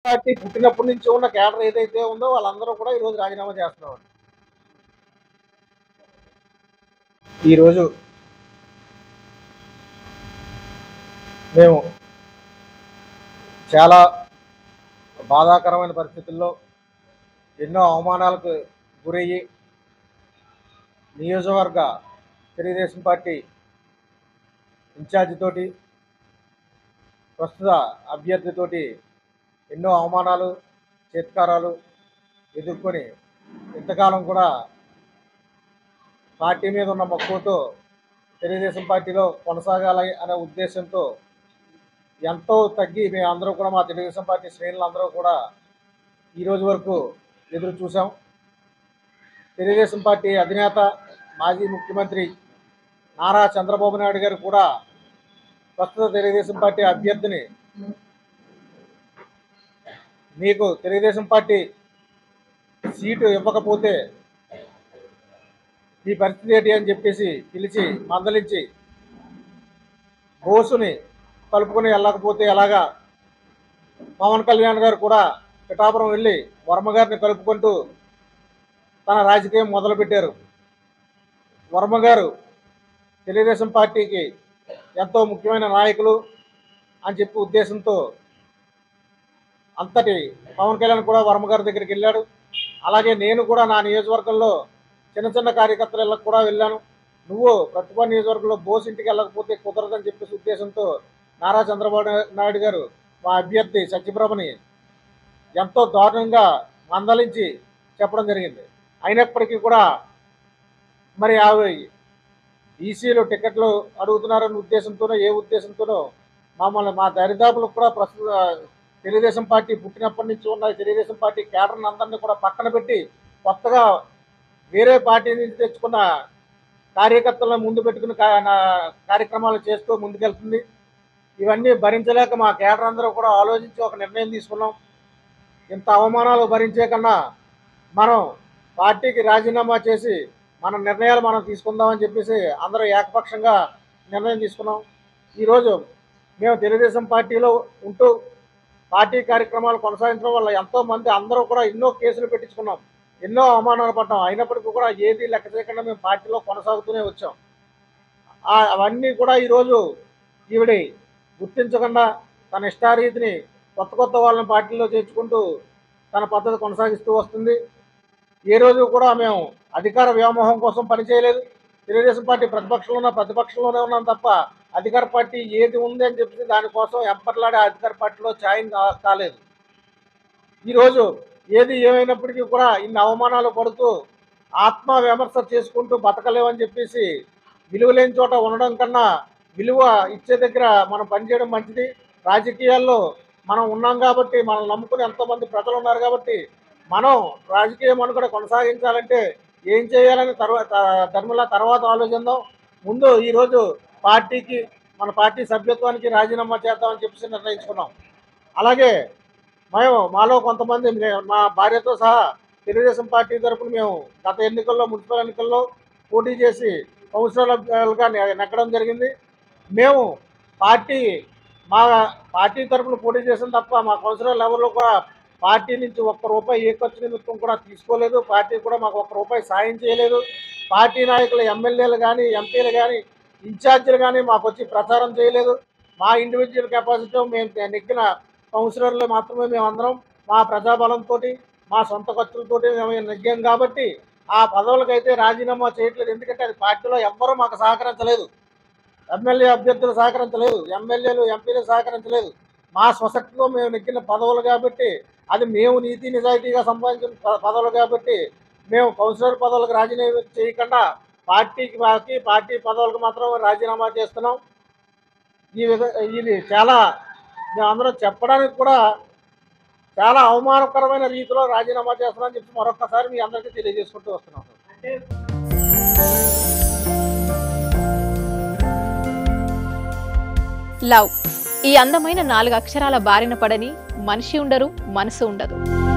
party పుట్టినప్పటి నుంచి ఉన్న కేడర్ ఏదైతే ఉందో వాళ్ళందరూ కూడా ఈరోజు రాజీనామా చేస్తున్నారు ఈరోజు మేము చాలా బాధాకరమైన పరిస్థితుల్లో ఎన్నో అవమానాలకు గురయ్యి నియోజకవర్గ తెలుగుదేశం పార్టీ ఇన్ఛార్జి తోటి ప్రస్తుత అభ్యర్థితోటి ఎన్నో అవమానాలు చేత్కారాలు ఎదుర్కొని ఇంతకాలం కూడా పార్టీ మీద ఉన్న మక్కువతో తెలుగుదేశం పార్టీలో కొనసాగాలి అనే ఉద్దేశంతో ఎంతో తగ్గి మేమందరూ కూడా మా తెలుగుదేశం పార్టీ శ్రేణులందరూ కూడా ఈ రోజు వరకు ఎదురు చూసాం తెలుగుదేశం పార్టీ అధినేత మాజీ ముఖ్యమంత్రి నారా చంద్రబాబు నాయుడు గారు కూడా ప్రస్తుత తెలుగుదేశం పార్టీ అభ్యర్థిని మీకు తెలుగుదేశం పార్టీ సీటు ఇవ్వకపోతే ఈ పరిస్థితి ఏంటి అని చెప్పేసి పిలిచి మందలించి బోసుని కలుపుకొని వెళ్ళకపోతే ఎలాగా పవన్ కళ్యాణ్ గారు కూడా పిఠాపురం వెళ్ళి వర్మ గారిని కలుపుకుంటూ తన రాజకీయం మొదలుపెట్టారు వర్మ గారు తెలుగుదేశం పార్టీకి ఎంతో ముఖ్యమైన నాయకులు అని చెప్పి ఉద్దేశంతో అంతటి పవన్ కళ్యాణ్ కూడా వర్మ గారి దగ్గరికి వెళ్ళాడు అలాగే నేను కూడా నా నియోజకవర్గంలో చిన్న చిన్న కార్యకర్తల ఇళ్ళకు కూడా వెళ్ళాను నువ్వు ప్రతిభా నియోజకవర్గంలో బోస్ ఇంటికి వెళ్ళకపోతే కుదరదని చెప్పేసి ఉద్దేశంతో నారా చంద్రబాబు నాయుడు గారు మా అభ్యర్థి సత్యప్రభని ఎంతో దారుణంగా మందలించి చెప్పడం జరిగింది అయినప్పటికీ కూడా మరి అవి ఈసీలు టికెట్లు అడుగుతున్నారనే ఉద్దేశంతోనో ఏ ఉద్దేశంతోనో మమ్మల్ని మా దరిదాపులకు కూడా ప్రస్తుత తెలుగుదేశం పార్టీ పుట్టినప్పటి నుంచి ఉన్న తెలుగుదేశం పార్టీ కేడర్ని అందరినీ కూడా పక్కన పెట్టి కొత్తగా వేరే పార్టీ నుంచి తెచ్చుకున్న కార్యకర్తలను ముందు పెట్టుకుని కా- నా- కార్యక్రమాలు చేస్తూ ముందుకెళ్తుంది ఇవన్నీ భరించలేక మా కేడర్ అందరూ కూడా ఆలోచించి ఒక నిర్ణయం తీసుకున్నాం ఇంత అవమానాలు భరించే కన్నా మనం పార్టీకి రాజీనామా చేసి మన నిర్ణయాలు మనం తీసుకుందామని చెప్పేసి అందరూ ఏకపక్షంగా నిర్ణయం తీసుకున్నాం ఈరోజు మేము తెలుగుదేశం పార్టీలో ఉంటూ పార్టీ కార్యక్రమాలు కొనసాగించడం వల్ల ఎంతో మంది అందరూ కూడా ఎన్నో కేసులు పెట్టించుకున్నాం ఎన్నో అవమానాలు పడ్డాం అయినప్పటికీ కూడా ఏది లెక్క చేయకుండా మేము పార్టీలో కొనసాగుతూనే వచ్చాం ఆ- అవన్నీ కూడా ఈరోజు ఈవిడి గుర్తించకుండా తన ఇష్టారీతిని కొత్త కొత్త వాళ్ళని పార్టీలో చేర్చుకుంటూ తన పద్ధతి కొనసాగిస్తూ వస్తుంది ఏ రోజు కూడా మేము అధికార వ్యామోహం కోసం పనిచేయలేదు తెలుగుదేశం పార్టీ ప్రతిపక్షంలో ఉన్న ప్రతిపక్షంలోనే ఉన్నాం తప్ప అధికార పార్టీ ఏది ఉంది అని చెప్పి దానికోసం ఎంపట్లాడే అధికార పార్టీలో ఛాయిన్ కా- కాలేదు ఈరోజు ఏది ఏమైనప్పటికీ కూడా ఇన్ని అవమానాలు పడుతూ ఆత్మ విమర్శ చేసుకుంటూ బతకలేవని చెప్పేసి విలువ లేని చోట ఉండడం కన్నా విలువ ఇచ్చే దగ్గర మనం పనిచేయడం మంచిది రాజకీయాల్లో మనం ఉన్నాం కాబట్టి మనం నమ్ముకుని ఎంతోమంది ప్రజలు ఉన్నారు కాబట్టి మనం రాజకీయ మనుగడ కొనసాగించాలంటే ఏం చేయాలని తర్వాత ధర్మల తర్వాత ఆలోచిద్దాం ముందు ఈరోజు పార్టీకి మన పార్టీ సభ్యత్వానికి రాజీనామా చేద్దామని చెప్పేసి నిర్ణయించుకున్నాం అలాగే మేము మాలో కొంతమంది మే- మా భార్యతో సహా తెలుగుదేశం పార్టీ తరఫున మేము గత ఎన్నికల్లో మున్సిపల్ ఎన్నికల్లో పోటీ చేసి కౌన్సిలర్లుగా నె- నెగ్గడం జరిగింది మేము పార్టీ మా పార్టీ తరఫున పోటీ చేసిన తప్ప మా కౌన్సిలర్లు ఎవరు కూడా పార్టీ నుంచి ఒక్క రూపాయి ఏ ఖర్చు నిమిత్తం కూడా తీసుకోలేదు పార్టీ కూడా మాకు ఒక్క రూపాయి సాయం చేయలేదు పార్టీ నాయకులు ఎమ్మెల్యేలు కానీ ఎంపీలు కానీ ఇన్ఛార్జీలు కానీ మాకు వచ్చి ప్రచారం చేయలేదు మా ఇండివిజువల్ కెపాసిటీ మేము నెగ్గిన కౌన్సిలర్లు మాత్రమే మేమందరం మా ప్రజాబలంతో మా సొంత ఖర్చులతోటి మేము నెగ్గాం కాబట్టి ఆ పదవులకైతే రాజీనామా చేయట్లేదు ఎందుకంటే అది పార్టీలో ఎవ్వరూ మాకు సహకరించలేదు ఎమ్మెల్యే అభ్యర్థులు సహకరించలేదు ఎమ్మెల్యేలు ఎంపీలు సహకరించలేదు మా స్వశక్తితో మేము నెగ్గిన పదవులు కాబట్టి అది మేము నీతి నిజాయితీగా సంపాదించిన ప- పదవులు కాబట్టి మేము కౌన్సిలర్ పదవులకు రాజీనామా చేయకుండా పార్టీకి మాకి పార్టీ పదవులకు మాత్రం రాజీనామా చేస్తున్నాం ఈ విధ ఇది చాలా మేమందరం చెప్పడానికి కూడా చాలా అవమానకరమైన రీతిలో రాజీనామా చేస్తున్నామని చెప్పి మరొకసారి మీ అందరికీ తెలియజేసుకుంటూ వస్తున్నాం లవ్ ఈ అందమైన నాలుగు అక్షరాల బారిన పడని మనిషి ఉండరు మనసు ఉండదు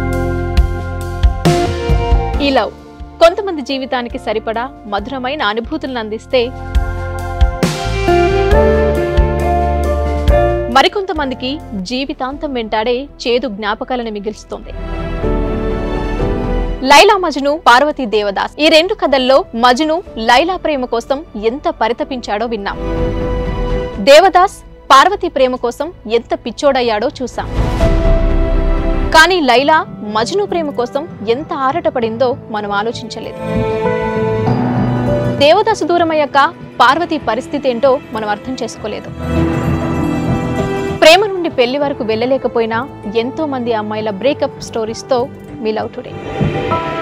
ఈ లవ్ కొంతమంది జీవితానికి సరిపడా మధురమైన అనుభూతులను అందిస్తే మరికొంతమందికి జీవితాంతం వెంటాడే చేదు జ్ఞాపకాలను మిగిల్స్తుంది లైలా మజ్ను పార్వతీ దేవదాస్ ఈ రెండు కథల్లో మజ్ను లైలా ప్రేమ కోసం ఎంత పరితపించాడో విన్నాం దేవదాస్ పార్వతి ప్రేమ కోసం ఎంత పిచ్చోడయ్యాడో చూసాం కానీ లైలా మజ్ను ప్రేమ కోసం ఎంత ఆరాటపడిందో మనం ఆలోచించలేదు దేవదాసు దూరమయ్యాక పార్వతి పరిస్థితి ఏంటో మనం అర్థం చేసుకోలేదు ప్రేమ నుండి పెళ్లి వరకు వెళ్ళలేకపోయినా ఎంతో మంది అమ్మాయిల బ్రేకప్ స్టోరీస్తో మీ లవ్ టుడే